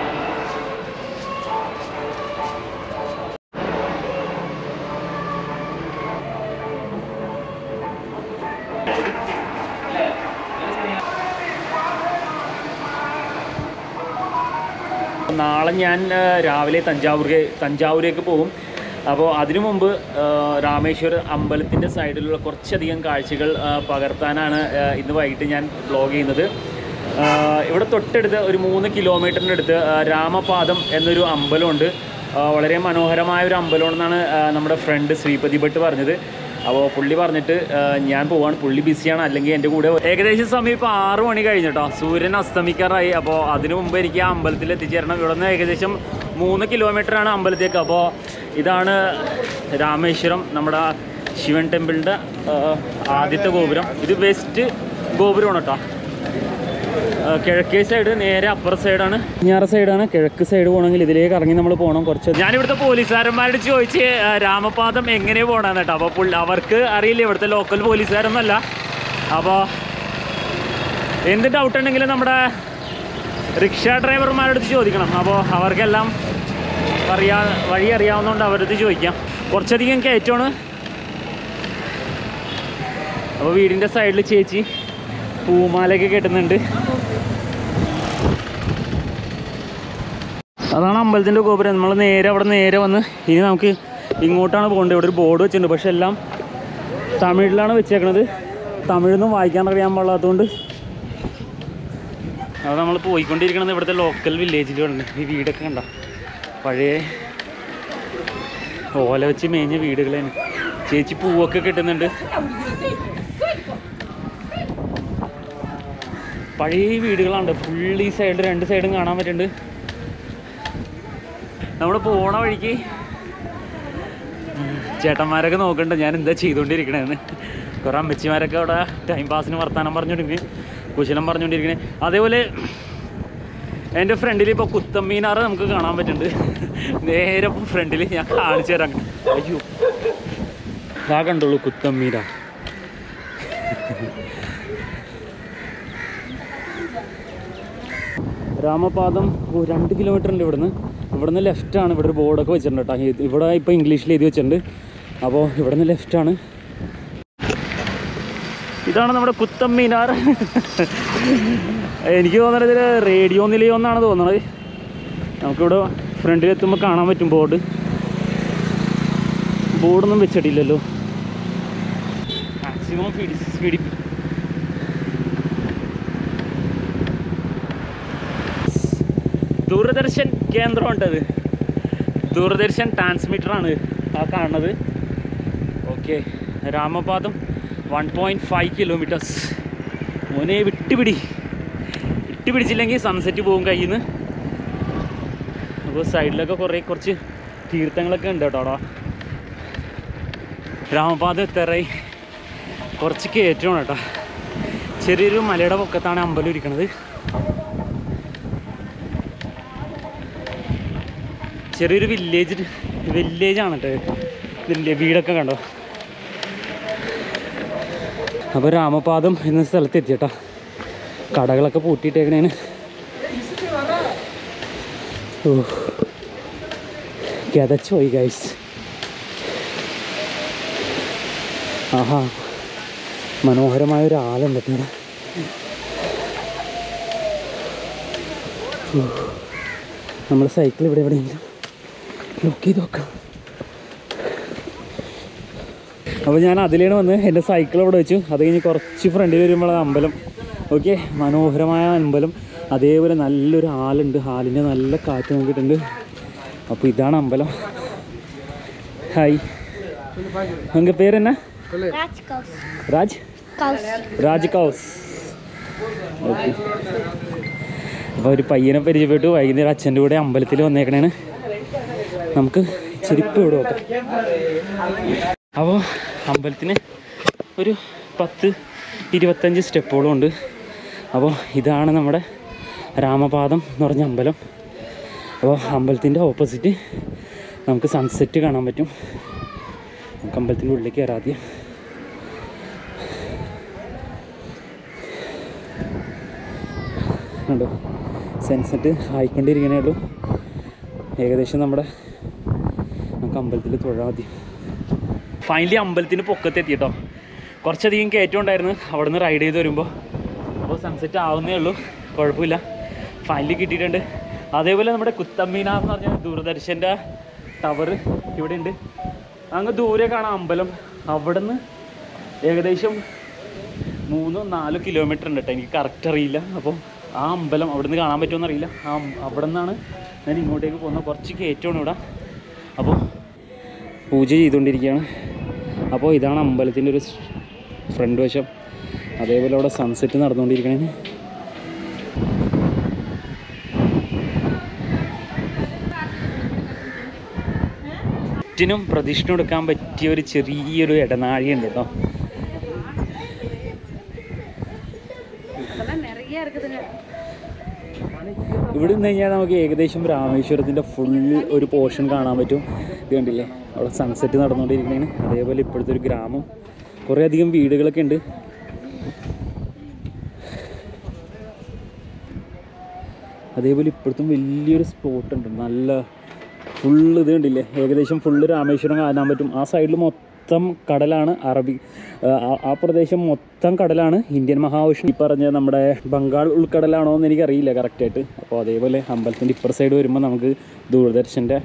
നാളെ ഞാൻ ആ, രാവിലെ തഞ്ചാവൂർക്ക് തഞ്ചാവൂരേക്ക് പോകും അപ്പോൾ അതിനു മുമ്പ് ആ, രാമേശ്വര അമ്പലത്തിൻ്റെ സൈഡിലുള്ള കുറച്ചധികം കാഴ്ചകൾ ആ, പകർത്താനാണ് ആ, ഇന്ന് വൈകിട്ട് ഞാൻ ബ്ലോഗ് ചെയ്യുന്നത് ആ, ഇവിടെ തൊട്ടടുത്ത് ഒരു മൂന്ന് കിലോമീറ്ററിൻ്റെ അടുത്ത് ആ, രാമപാദം എന്നൊരു അമ്പലമുണ്ട് ആ, വളരെ മനോഹരമായ ഒരു അമ്പലമാണെന്നാണ് ആ, നമ്മുടെ ഫ്രണ്ട് ശ്രീപതി ഭട്ട് പറഞ്ഞത് അപ്പോൾ പുള്ളി പറഞ്ഞിട്ട് ആ, ഞാൻ പോവാണ് പുള്ളി ബിസിയാണ് അല്ലെങ്കിൽ എൻ്റെ കൂടെ ഏകദേശം സമയം ഇപ്പോൾ ആറ് മണി കഴിഞ്ഞിട്ടോ സൂര്യൻ അസ്തമിക്കാറായി അപ്പോൾ അതിനു മുമ്പ് എനിക്ക് ആ അമ്പലത്തിൽ എത്തിച്ചേരണം ഇവിടെ നിന്ന് ഏകദേശം മൂന്ന് കിലോമീറ്ററാണ് അമ്പലത്തേക്ക് അപ്പോൾ ഇതാണ് രാമേശ്വരം നമ്മുടെ ശിവൻ ടെമ്പിളിൻ്റെ ആദ്യത്തെ ഗോപുരം ഇത് വെസ്റ്റ് ഗോപുരമാണ് കേട്ടോ ആ, കിഴക്കേ സൈഡ് നേരെ അപ്പുറ സൈഡാണ് ഞാറ സൈഡാണ് കിഴക്ക് സൈഡ് പോകണമെങ്കിൽ ഇതിലേക്ക് ഇറങ്ങി നമ്മൾ പോകണം കുറച്ച് ഞാനിവിടുത്തെ പോലീസുകാരന്മാരോട് ചോദിച്ച് ആ, രാമപാദം എങ്ങനെ പോകണമെന്ന് കേട്ടോ അപ്പോൾ പുള്ളി അവർക്ക് അറിയില്ല ഇവിടുത്തെ ലോക്കൽ പോലീസുകാരൊന്നല്ല അപ്പോൾ എന്ത് ഡൗട്ട് ഉണ്ടെങ്കിലും നമ്മുടെ റിക്ഷ ഡ്രൈവർമാരോട് ചോദിക്കണം അപ്പോൾ അവർക്കെല്ലാം അറിയാ വഴി അറിയാവുന്നതുകൊണ്ട് അവരടുത്ത് ചോദിക്കാം കുറച്ചധികം കയറ്റമാണ് അപ്പോൾ വീടിൻ്റെ സൈഡിൽ ചേച്ചി പൂമാലയൊക്കെ കെട്ടുന്നുണ്ട് അതാണ് അമ്പലത്തിൻ്റെ ഗോപുരം നമ്മൾ നേരെ അവിടെ നേരെ വന്ന് ഇനി നമുക്ക് ഇങ്ങോട്ടാണ് പോകേണ്ടത് ഇവിടെ ഒരു ബോർഡ് വെച്ചിട്ടുണ്ട് പക്ഷെ എല്ലാം തമിഴിലാണ് വെച്ചേക്കണത് തമിഴൊന്നും വായിക്കാൻ അറിയാൻ പാടില്ലാത്തതുകൊണ്ട് അത് നമ്മൾ പോയിക്കൊണ്ടിരിക്കണത് ഇവിടുത്തെ ലോക്കൽ വില്ലേജിലുണ്ട് ഈ വീടൊക്കെ കണ്ട പഴയ ഓല വെച്ച് മേഞ്ഞ വീടുകളാണ് ചേച്ചി പൂവൊക്കെ കിട്ടുന്നുണ്ട് പഴയ വീടുകളാണ് ഫുൾ ഈ സൈഡ് രണ്ട് സൈഡും കാണാൻ പറ്റുന്നുണ്ട് നമ്മൾ പോണ വഴിക്ക് ഉം, ചേട്ടന്മാരൊക്കെ നോക്കണ്ട ഞാൻ എന്താ ചെയ്തുകൊണ്ടിരിക്കണേന്ന് കുറേ അമ്മച്ചിമാരൊക്കെ അവിടെ ടൈം പാസിന് വർത്താനം പറഞ്ഞുകൊണ്ടിരിക്കണേ കുശലം പറഞ്ഞുകൊണ്ടിരിക്കണേ അതേപോലെ എൻ്റെ ഫ്രണ്ടിൽ ഇപ്പോൾ കുത്തമ്മീനാറ് നമുക്ക് കാണാൻ പറ്റുന്നുണ്ട് നേരെ ഫ്രണ്ടിൽ ഞാൻ കാണിച്ചു തരാം അയ്യോ ആ കണ്ടോളൂ കുത്തമ്മീര രാമപാദം ഓ, രണ്ട് കിലോമീറ്റർ ഉണ്ട് ഇവിടുന്ന് ഇവിടുന്ന് ലെഫ്റ്റാണ് ഇവിടെ ഒരു ബോർഡൊക്കെ വെച്ചിട്ടുണ്ട് കേട്ടോ ഇത് ഇവിടെ ഇപ്പോൾ ഇംഗ്ലീഷിൽ എഴുതി വെച്ചിട്ടുണ്ട് അപ്പോൾ ഇവിടുന്ന് ലെഫ്റ്റാണ് ഇതാണ് നമ്മുടെ കുത്തം മീനാർ എനിക്ക് തോന്നുന്നത് ഇതിൽ റേഡിയോ നിലയം എന്നാണ് തോന്നുന്നത് നമുക്കിവിടെ ഫ്രണ്ടിലെത്തുമ്പോൾ കാണാൻ പറ്റും ബോർഡ് ബോർഡൊന്നും വെച്ചിട്ടില്ലല്ലോ മാക്സിമം സ്പീഡിൽ ദൂരദർശൻ കേന്ദ്രമുണ്ടത് ദൂരദർശൻ ട്രാൻസ്മിറ്ററാണ് ആ കാണുന്നത് okay Ramapadam one point five kilometres മോനെ വിട്ടുപിടി വിട്ടുപിടിച്ചില്ലെങ്കിൽ സൺസെറ്റ് പോകും കയ്യിൽ നിന്ന് അപ്പോൾ സൈഡിലൊക്കെ കുറേ കുറച്ച് തീർത്ഥങ്ങളൊക്കെ ഉണ്ട് കേട്ടോ അവിടെ രാമപാത എത്തറായി കുറച്ച് കയറ്റമാണ് കേട്ടോ ചെറിയൊരു മലയുടെ പൊക്കത്താണ് അമ്പലം ഇരിക്കുന്നത് ചെറിയൊരു വില്ലേജ് വില്ലേജ് ആണ് കേട്ടോ ഇതിൻ്റെ വീടൊക്കെ കണ്ടോ അപ്പോൾ രാമപാദം എന്ന സ്ഥലത്ത് എത്തിയട്ടാ കടകളൊക്കെ പൂട്ടിയിട്ടേക്കണേന് ഓ കിതച്ചു പോയി ഗൈസ് ആഹാ മനോഹരമായ ഒരു ആലുണ്ട് കേട്ടോ ഇവിടെ നമ്മൾ സൈക്കിൾ ഇവിടെ എവിടെയെങ്കിലും ലോക്ക് ചെയ്ത് നോക്കാം അപ്പോൾ ഞാൻ അതിലാണ് വന്ന് എൻ്റെ സൈക്കിൾ അവിടെ വെച്ചു അത് കഴിഞ്ഞ് കുറച്ച് ഫ്രണ്ടിൽ വരുമ്പോൾ അമ്പലം ഓക്കെ മനോഹരമായ അമ്പലം അതേപോലെ നല്ലൊരു ഹാലുണ്ട് ഹാലിൻ്റെ നല്ല കാറ്റ് നോക്കിയിട്ടുണ്ട് അപ്പോൾ ഇതാണ് അമ്പലം ഹായ് ഉங்கள் പേര് എന്നാ ராஜ் கவுஸ் രാജ് கவுஸ் രാജ് കൗസ് ഓക്കെ അപ്പോൾ ഒരു പയ്യനെ പരിചയപ്പെട്ടു വൈകുന്നേരം അച്ഛൻ്റെ കൂടെ അമ്പലത്തിൽ വന്നേക്കണേണ് നമുക്ക് ചെരുപ്പ് ഇവിടെ വെക്കാം അപ്പോൾ അമ്പലത്തിന് ഒരു പത്ത് ഇരുപത്തഞ്ച് സ്റ്റെപ്പുകളും ഉണ്ട് അപ്പോൾ ഇതാണ് നമ്മുടെ രാമപാദം എന്ന് പറഞ്ഞ അമ്പലം അപ്പോൾ അമ്പലത്തിൻ്റെ ഓപ്പോസിറ്റ് നമുക്ക് സൺസെറ്റ് കാണാൻ പറ്റും നമുക്ക് അമ്പലത്തിൻ്റെ ഉള്ളിലേക്ക് കയറാം ആദ്യം കണ്ടോ സൺസെറ്റ് ആയിക്കൊണ്ടിരിക്കണേ ഉള്ളൂ ഏകദേശം നമ്മുടെ നമുക്ക് അമ്പലത്തിൽ തൊഴാം ആദ്യം ഫൈനലി അമ്പലത്തിന് പൊക്കത്ത് എത്തിയിട്ടോ കുറച്ചധികം കയറ്റം ഉണ്ടായിരുന്നു അവിടെ നിന്ന് റൈഡ് ചെയ്ത് വരുമ്പോൾ അപ്പോൾ സൺസെറ്റ് ആവുന്നേ ഉള്ളൂ കുഴപ്പമില്ല ഫൈനലി കിട്ടിയിട്ടുണ്ട് അതേപോലെ നമ്മുടെ കുത്തമ്മീനാർ എന്ന് പറഞ്ഞ ദൂരദർശൻ്റെ ടവർ ഇവിടെ ഉണ്ട് അങ്ങ് ദൂരെ കാണാം അമ്പലം അവിടെ നിന്ന് ഏകദേശം മൂന്നോ നാലോ കിലോമീറ്റർ ഉണ്ട് കേട്ടോ എനിക്ക് കറക്റ്റ് അറിയില്ല അപ്പോൾ ആ അമ്പലം അവിടെ നിന്ന് കാണാൻ പറ്റുമെന്ന് അറിയില്ല ആ അം- അവിടെ നിന്നാണ് ഞാൻ ഇങ്ങോട്ടേക്ക് പോകുന്ന കുറച്ച് കയറ്റമാണ് ഇവിടെ അപ്പോൾ പൂജ ചെയ്തുകൊണ്ടിരിക്കുകയാണ് അപ്പോൾ ഇതാണ് അമ്പലത്തിൻ്റെ ഒരു ഫ്രണ്ട് വശം അതേപോലെ അവിടെ സൺസെറ്റ് നടന്നുകൊണ്ടിരിക്കണേ ചുറ്റിനും പ്രദക്ഷിണം എടുക്കാൻ പറ്റിയ ഒരു ചെറിയൊരു ഇടനാഴി ഉണ്ട് കേട്ടോ அதெல்லாம் நிறைய இருக்குதுங்க ഇവിടെ നിന്ന് കഴിഞ്ഞാൽ നമുക്ക് ഏകദേശം രാമേശ്വരത്തിൻ്റെ ഫുൾ ഒരു പോർഷൻ കാണാൻ പറ്റും ഇത് കണ്ടില്ലേ അവിടെ സൺസെറ്റ് നടന്നുകൊണ്ടിരിക്കുന്നതിന് അതേപോലെ ഇപ്പോഴത്തെ ഒരു ഗ്രാമം കുറേ അധികം വീടുകളൊക്കെ ഉണ്ട് അതേപോലെ ഇപ്പോഴത്തും വലിയൊരു സ്പോട്ട് ഉണ്ട് നല്ല ഫുള്ള് ഇത് കണ്ടില്ലേ ഏകദേശം ഫുള്ള് രാമേശ്വരം കാണാൻ പറ്റും ആ സൈഡിൽ മൊത്തം കടലാണ് അറബി ആ, ആ- ആ പ്രദേശം മൊത്തം കടലാണ് ഇന്ത്യൻ മഹാവിഷ്ണു ഈ പറഞ്ഞ നമ്മുടെ ബംഗാൾ ഉൾക്കടലാണോ എന്ന് എനിക്കറിയില്ല കറക്റ്റായിട്ട് അപ്പോൾ അതേപോലെ അമ്പലത്തിൻ്റെ ഇപ്പുറ സൈഡ് വരുമ്പോൾ നമുക്ക് ദൂരദർശൻ്റെ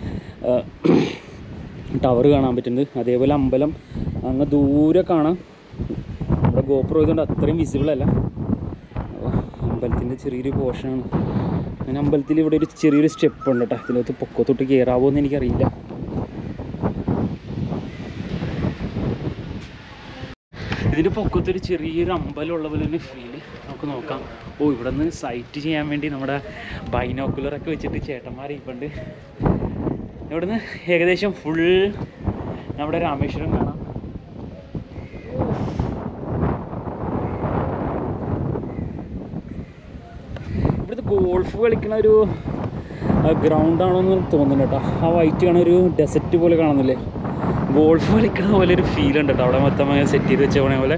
ടവർ കാണാൻ പറ്റുന്നുണ്ട് അതേപോലെ അമ്പലം അങ്ങ് ദൂരെ കാണാം നമ്മുടെ ഗോപ്രോ ഇതുകൊണ്ട് അത്രയും വിസിബിൾ അല്ല അപ്പോൾ അമ്പലത്തിൻ്റെ ചെറിയൊരു പോർഷനാണ് അങ്ങനെ അമ്പലത്തിൽ ഇവിടെ ഒരു ചെറിയൊരു സ്റ്റെപ്പ് ഉണ്ട് കേട്ടോ ഇതിനകത്ത് പൊക്കത്തോട്ട് കയറാവോ എന്ന് എനിക്കറിയില്ല ഇതിൻ്റെ പൊക്കത്തൊരു ചെറിയൊരു അമ്പലം ഉള്ള പോലെ തന്നെ ഫീല് നമുക്ക് നോക്കാം ഓ ഇവിടെ നിന്ന് സൈറ്റ് ചെയ്യാൻ വേണ്ടി നമ്മുടെ ബൈനോക്കുലറൊക്കെ വെച്ചിട്ട് ചേട്ടന്മാർ ഇപ്പുണ്ട് ഇവിടുന്ന് ഏകദേശം ഫുൾ നമ്മുടെ രാമേശ്വരം കാണാം ഇവിടുത്തെ ഗോൾഫ് കളിക്കുന്ന ഒരു ഗ്രൗണ്ട് ആണോന്ന് തോന്നുന്നു കേട്ടോ ആ വൈറ്റ് കാണാൻ ഒരു ഡെസർട്ട് പോലെ കാണുന്നില്ലേ ഗോൾഫ് കളിക്കുന്ന പോലെ ഒരു ഫീൽ ഉണ്ട് കേട്ടോ അവിടെ മൊത്തം സെറ്റ് ചെയ്ത് വെച്ച പോലെ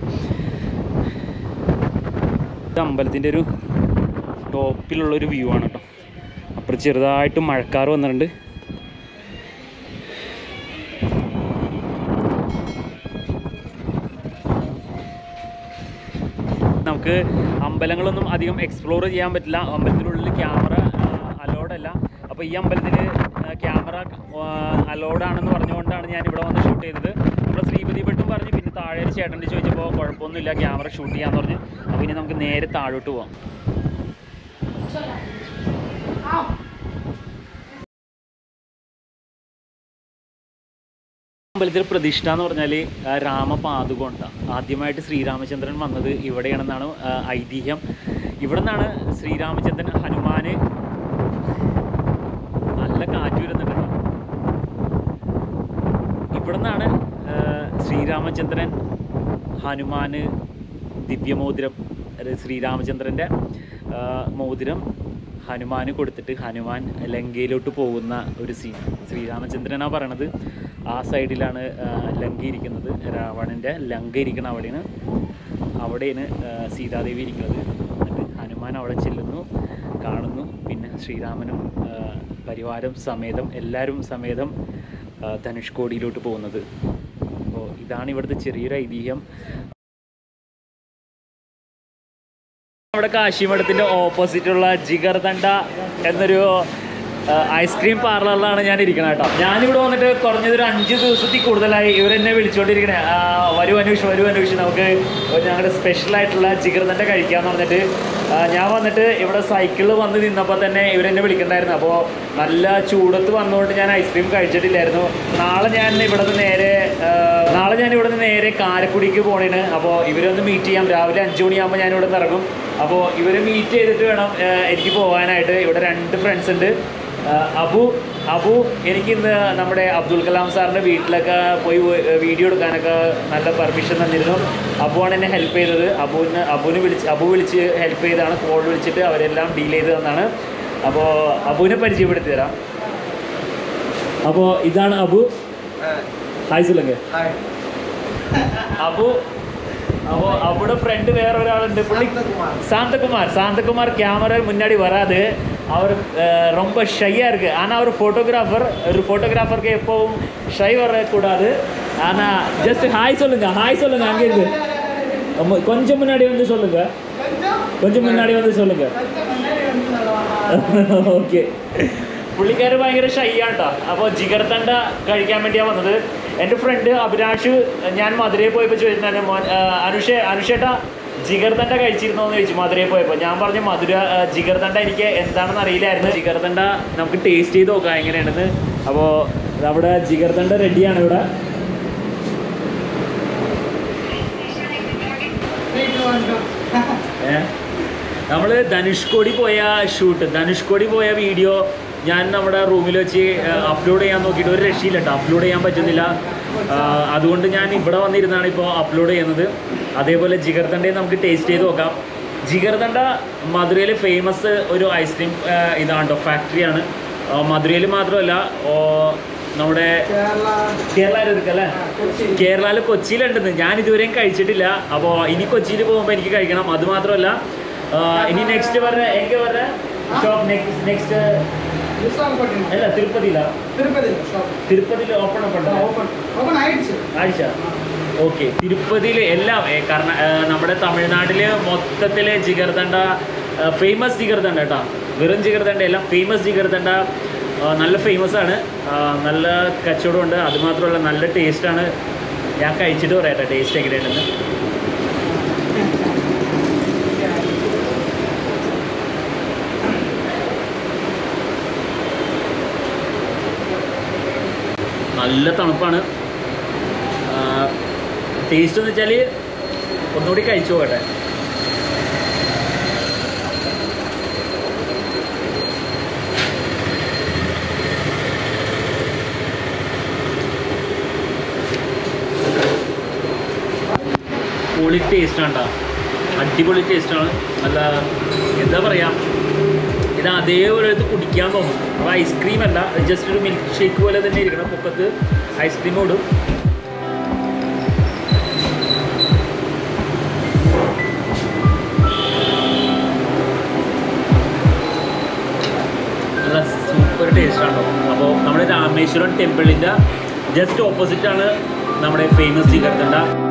ഇത് അമ്പലത്തിൻ്റെ ഒരു ടോപ്പിലുള്ളൊരു വ്യൂ ആണ് കേട്ടോ അപ്പുറം ചെറുതായിട്ട് മഴക്കാർ വന്നിട്ടുണ്ട് നമുക്ക് അമ്പലങ്ങളൊന്നും അധികം എക്സ്പ്ലോർ ചെയ്യാൻ പറ്റില്ല അമ്പലത്തിനുള്ളിൽ ക്യാമറ അലോഡ് അല്ല അപ്പോൾ ഈ അമ്പലത്തിൽ ക്യാമറ അലോഡ് ആണെന്ന് പറഞ്ഞുകൊണ്ടാണ് ഞാൻ ഇവിടെ വന്ന് ഷൂട്ട് ചെയ്തത് നമ്മുടെ ശ്രീപതി ഭട്ടും പറഞ്ഞു പിന്നെ താഴെ ഒരു ചേട്ടൻ്റെ ചോദിച്ചപ്പോൾ കുഴപ്പമൊന്നുമില്ല ക്യാമറ ഷൂട്ട് ചെയ്യാന്ന് പറഞ്ഞ് അപ്പോൾ ഇനി നമുക്ക് നേരെ താഴോട്ട് പോവാം അമ്പലത്തിൽ പ്രതിഷ്ഠ എന്ന് പറഞ്ഞാൽ രാമപാതുകൊണ്ട ആദ്യമായിട്ട് ശ്രീരാമചന്ദ്രൻ വന്നത് ഇവിടെയാണെന്നാണ് ആ, ഐതിഹ്യം ഇവിടെ നിന്നാണ് ശ്രീരാമചന്ദ്രൻ ഹനുമാന് നല്ല കാറ്റ് വരുന്നുണ്ട് കേട്ടോ ഇവിടെ നിന്നാണ് ശ്രീരാമചന്ദ്രൻ ഹനുമാന് ദിവ്യമോതിരം അതായത് ശ്രീരാമചന്ദ്രൻ്റെ ആ, മോതിരം ഹനുമാന് കൊടുത്തിട്ട് ഹനുമാൻ ലങ്കയിലോട്ട് പോകുന്ന ഒരു സീൻ ശ്രീരാമചന്ദ്രനാണ് പറയണത് ആ സൈഡിലാണ് ആ, ലങ്ക ഇരിക്കുന്നത് രാവണൻ്റെ ലങ്ക ഇരിക്കണ അവിടെയാണ് അവിടെയാണ് ആ, സീതാദേവി ഇരിക്കുന്നത് എന്നിട്ട് ഹനുമാൻ അവിടെ ചെല്ലുന്നു കാണുന്നു പിന്നെ ശ്രീരാമനും ആ, പരിവാരം സമേതം എല്ലാവരും സമേതം ആ, ധനുഷ്കോടിയിലോട്ട് പോകുന്നത് അപ്പോൾ ഇതാണ് ഇവിടുത്തെ ചെറിയൊരു ഐതിഹ്യം നമ്മുടെ കാശിമഠത്തിൻ്റെ ഓപ്പോസിറ്റുള്ള ജിഗർദണ്ഡ എന്നൊരു ആ, ഐസ്ക്രീം പാർലറിലാണ് ഞാൻ ഇരിക്കുന്നത് കേട്ടോ ഞാനിവിടെ വന്നിട്ട് കുറഞ്ഞത് ഒരു അഞ്ച് ദിവസത്തിൽ കൂടുതലായി ഇവരെന്നെ വിളിച്ചുകൊണ്ടിരിക്കണേ ആ, വരൂ അന്വേഷിച്ച് വരൂ അന്വേഷിച്ച് നമുക്ക് ഒരു ഞങ്ങളുടെ സ്പെഷ്യൽ ആയിട്ടുള്ള ജിഗർദണ്ഡ കഴിക്കാന്ന് പറഞ്ഞിട്ട് ആ, ഞാൻ വന്നിട്ട് ഇവിടെ സൈക്കിളിൽ വന്ന് നിന്നപ്പോൾ തന്നെ ഇവരെന്നെ വിളിക്കണ്ടായിരുന്നു അപ്പോൾ നല്ല ചൂടത്ത് വന്നുകൊണ്ട് ഞാൻ ഐസ്ക്രീം കഴിച്ചിട്ടില്ലായിരുന്നു നാളെ ഞാൻ ഇവിടെ നിന്ന് നേരെ ആ, നാളെ ഞാൻ ഇവിടെ നിന്ന് നേരെ കാരക്കുടിക്ക് പോണേന് അപ്പോൾ ഇവരൊന്ന് മീറ്റ് ചെയ്യാം രാവിലെ അഞ്ച് മണിയാകുമ്പോൾ ഞാൻ ഇവിടെ നിന്ന് ഇറങ്ങും അപ്പോൾ ഇവരെ മീറ്റ് ചെയ്തിട്ട് വേണം ആ, എനിക്ക് പോകാനായിട്ട് ഇവിടെ രണ്ട് ഫ്രണ്ട്സ് ഉണ്ട് ആ, അബു അബു എനിക്ക് ഇന്ന് നമ്മുടെ അബ്ദുൽ കലാം സാറിൻ്റെ വീട്ടിലൊക്കെ പോയി വീഡിയോ എടുക്കാനൊക്കെ നല്ല പെർമിഷൻ തന്നിരുന്നു അബുവാണ് എന്നെ ഹെൽപ്പ് ചെയ്തത് അബുവിന് അബുവിന് വിളിച്ച് അബു വിളിച്ച് ഹെൽപ്പ് ചെയ്താണ് കോൾ വിളിച്ചിട്ട് അവരെല്ലാം ഡീൽ ചെയ്ത് തന്നാണ് അപ്പോൾ അബുവിനെ പരിചയപ്പെടുത്തി തരാം അപ്പോൾ ഇതാണ് അബു ഹായ് സുലങ്ക അബു അപ്പോൾ അവിടെ ഫ്രണ്ട് വേറെ ഒരാളുണ്ട് പുള്ളി சாந்தகுமார் சாந்தகுமார் கேமரா முன்னாடி வராது அவர் அஹ், ரொம்ப ஷையாக இருக்குது ஆனால் அவர் ஃபோட்டோகிராஃபர் ஒரு ஃபோட்டோகிராஃபருக்கு எப்போவும் ஷை வரக்கூடாது ஆனால் ஜஸ்ட் ஹாய் சொல்லுங்க ஹாய் சொல்லுங்க அங்கேருந்து ஆமா, கொஞ்சம் முன்னாடி வந்து சொல்லுங்க கொஞ்சம் முன்னாடி வந்து சொல்லுங்க ഓക്കെ പുള്ളിക്കാർ ഭയങ്കര ഷൈ ആണ് കേട്ടോ അപ്പോൾ ജിഗർത്തണ്ട കഴിക്കാൻ വേണ്ടിയാണ് വന്നത് എൻ്റെ ഫ്രണ്ട് അഭിലാഷ് ഞാൻ മധുരയിൽ പോയപ്പോൾ ചോദിച്ചിട്ടുണ്ടായിരുന്നു മോൻ ആ, അനുഷേ അനുഷേട്ടാ ജിഗർത്തണ്ട കഴിച്ചിരുന്നോ എന്ന് ചോദിച്ചു മധുരയിൽ പോയപ്പോൾ ഞാൻ പറഞ്ഞു മധുര ആ, ജിഗർത്തണ്ട എനിക്ക് എന്താണെന്ന് അറിയില്ലായിരുന്നു ജിഗർത്തണ്ട നമുക്ക് ടേസ്റ്റ് ചെയ്ത് നോക്കാം എങ്ങനെയാണെന്ന് അപ്പോൾ അവിടെ ജിഗർത്തണ്ട റെഡിയാണ് ഇവിടെ നമ്മൾ ധനുഷ്കോടി പോയ ഷൂട്ട് ധനുഷ്കോടി പോയ വീഡിയോ ഞാൻ നമ്മുടെ റൂമിൽ വെച്ച് അപ്ലോഡ് ചെയ്യാൻ നോക്കിയിട്ട് ഒരു രക്ഷയില്ല കേട്ടോ അപ്ലോഡ് ചെയ്യാൻ പറ്റുന്നില്ല ആ, അതുകൊണ്ട് ഞാൻ ഇവിടെ വന്നിരുന്നാണ് ഇപ്പോൾ അപ്ലോഡ് ചെയ്യുന്നത് അതേപോലെ ജിഗർദണ്ഡയും നമുക്ക് ടേസ്റ്റ് ചെയ്ത് നോക്കാം ജിഗർദണ്ഡ മധുരയിൽ ഫേമസ് ഒരു ഐസ്ക്രീം ഇതാണ് കേട്ടോ ഫാക്ടറിയാണ് മധുരയിൽ മാത്രമല്ല ഓ, നമ്മുടെ കേരള അല്ലേ കേരളയിൽ കൊച്ചിയിലുണ്ടെന്ന് ഞാൻ ഇതുവരെയും കഴിച്ചിട്ടില്ല അപ്പോൾ ഇനി കൊച്ചിയിൽ പോകുമ്പോൾ എനിക്ക് കഴിക്കണം അത് മാത്രമല്ല ആ, ഇനി നെക്സ്റ്റ് പറഞ്ഞ എங்கே പറഞ്ഞ ഷോപ്പ് നെക്സ്റ്റ് നെക്സ്റ്റ് അല്ല തിരുപ്പതിയില തിരുപ്പതിയിൽ ഓപ്പൺ ഓപ്പൺ ആഴ്ച ഓക്കെ തിരുപ്പതിയിൽ എല്ലാം ഏ, കർണ ഏ, നമ്മുടെ തമിഴ്നാട്ടിൽ മൊത്തത്തിൽ ജിഗർദണ്ഡ ഫേമസ് ജിഗർദണ്ഡ കേട്ടോ വെറും ജിഗർദണ്ഡ എല്ലാം ഫേമസ് ജിഗർദണ്ഡ ആ, നല്ല ഫേമസ് ആണ് ആ, നല്ല കച്ചവടമുണ്ട് അതുമാത്രമല്ല നല്ല ടേസ്റ്റാണ് ഞാൻ കഴിച്ചിട്ട് പറയട്ടെ ടേസ്റ്റ് എങ്ങനെയുണ്ടെന്ന് നല്ല തണുപ്പാണ് ടേസ്റ്റ് എന്ന് വെച്ചാൽ ഒന്നുകൂടി കഴിച്ചു പോകട്ടെ പൊളി ടേസ്റ്റ് ആണ് അടിപൊളി ടേസ്റ്റാണ് നല്ല എന്താ പറയുക ഇത് അതേപോലെ ഇത് കുടിക്കാൻ തോന്നും അപ്പോൾ ഐസ്ക്രീം അല്ല ജസ്റ്റ് ഒരു മിൽക്ക് ഷേക്ക് പോലെ തന്നെ ഇരിക്കണം പൊക്കത്ത് ഐസ്ക്രീം ഇടും നല്ല സൂപ്പർ ടേസ്റ്റ് ആണോ അപ്പോൾ നമ്മുടെ രാമേശ്വരം ടെമ്പിളിൻ്റെ ജസ്റ്റ് ഓപ്പോസിറ്റാണ് നമ്മുടെ ഫേമസ് ചിക്കൻ